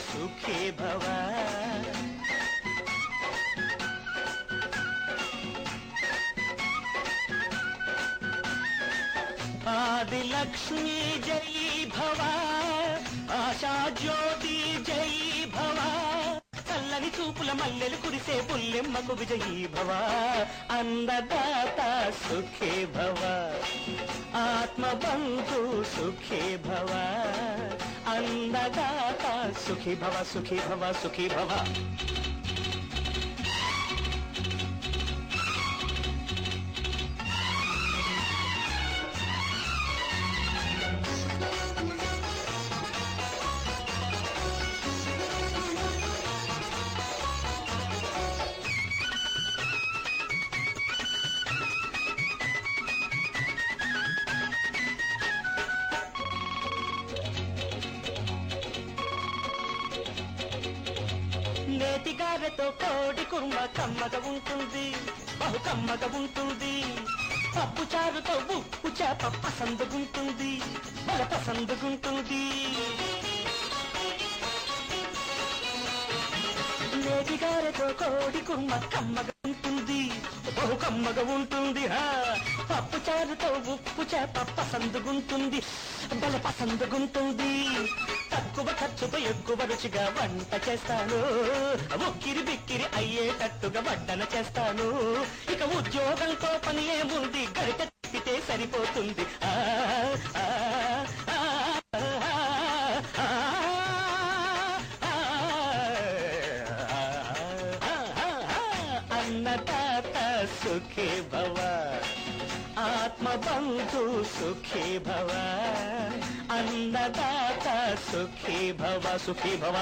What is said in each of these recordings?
సుఖీ భవ ఆదిలక్ష్మీ జై భవ ఆశా జ్యోతి జై భవ చల్లని చూపుల మల్లెలు కురిసే పుల్లెమ్మకు విజయీ భవ అందదాత సుఖే భవ ఆత్మబంధు సుఖే భవ అందదాత సుఖీ భవ సుఖీ భవ సుఖీ భవ నేతిగారెతో కోడి కుర్మ కమ్మగా ఉంటుంది బహు కమ్మగా ఉంటుంది పప్పు చారుతో ఉప్పు చేప పసందుకుంటుంది బల పసందుకుంటుంది నేతిగారెతో కోడి కుర్మ కమ్మగా ఉంటుంది బహు కమ్మగా ఉంటుంది హా పప్పు చారుతో ఉప్పు చేప పసందుకుంటుంది బల పసందుకుంటుంది తక్కువ ఖర్చుతో ఎక్కువ రుచిగా వంట చేస్తాను ఉక్కిరి బిక్కిరి అయ్యేటట్టుగా వడ్డన చేస్తాను ఇక ఉద్యోగంతో పని ఏముంది గరిట తిప్పితే సరిపోతుంది ఆ, ఆ, ఆ, ఆ, అన్నదాత సుఖీ భవ ఆత్మబంధు సుఖీ భవ అన్నదాత సుఖీ భవ సుఖీ భవ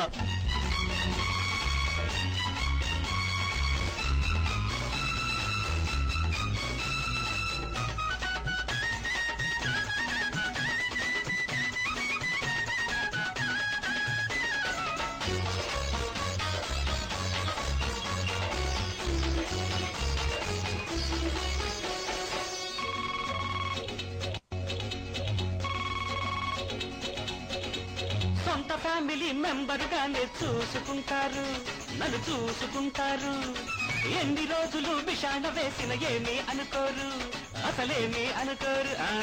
సొంత ఫ్యామిలీ మెంబర్ గానే చూసుకుంటారు నన్ను చూసుకుంటారు ఎన్ని రోజులు విషాణ వేసిన ఏమీ అనుకోరు అసలేమీ అనుకోరు ఆ.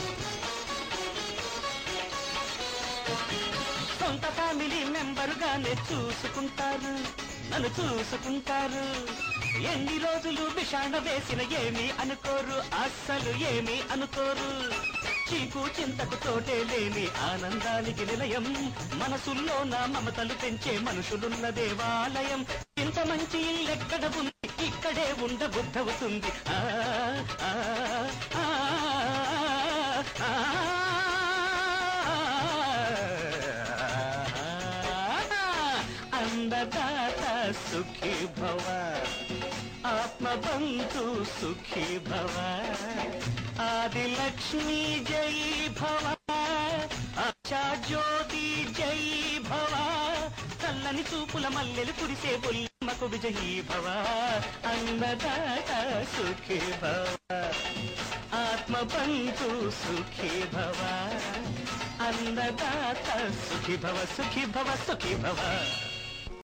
సొంత ఫ్యామిలీ మెంబర్ గానే చూసుకుంటారు నన్ను చూసుకుంటారు ఎన్ని రోజులు విషాణ వేసిన ఏమీ అనుకోరు అస్సలు ఏమీ అనుకోరు చీకు చింతకు చోటే లేని ఆనందానికి నిలయం మనసుల్లో నా మమతలు పెంచే మనుషులున్న దేవాలయం ఇంత మంచి ఇల్లెక్కడ ఉంది ఇక్కడే ఉండ బుద్ధవుతుంది ఆ, ఆ, ఆ, ఆ, అన్నదాత సుఖీ భవ ఆత్మబంధు సుఖీ భవ ఆదిలక్ష్మీ జై భవ ఆశా జ్యోతి జై భవ చల్లని చూపుల మల్లెలు కురిసే బుల్లమ్మకు విజయీ భవ అన్నదాత సుఖీ భవ ఆత్మబంధు సుఖీ భవ అన్నదాత సుఖీ భవ సుఖీ భవ సుఖీ భవ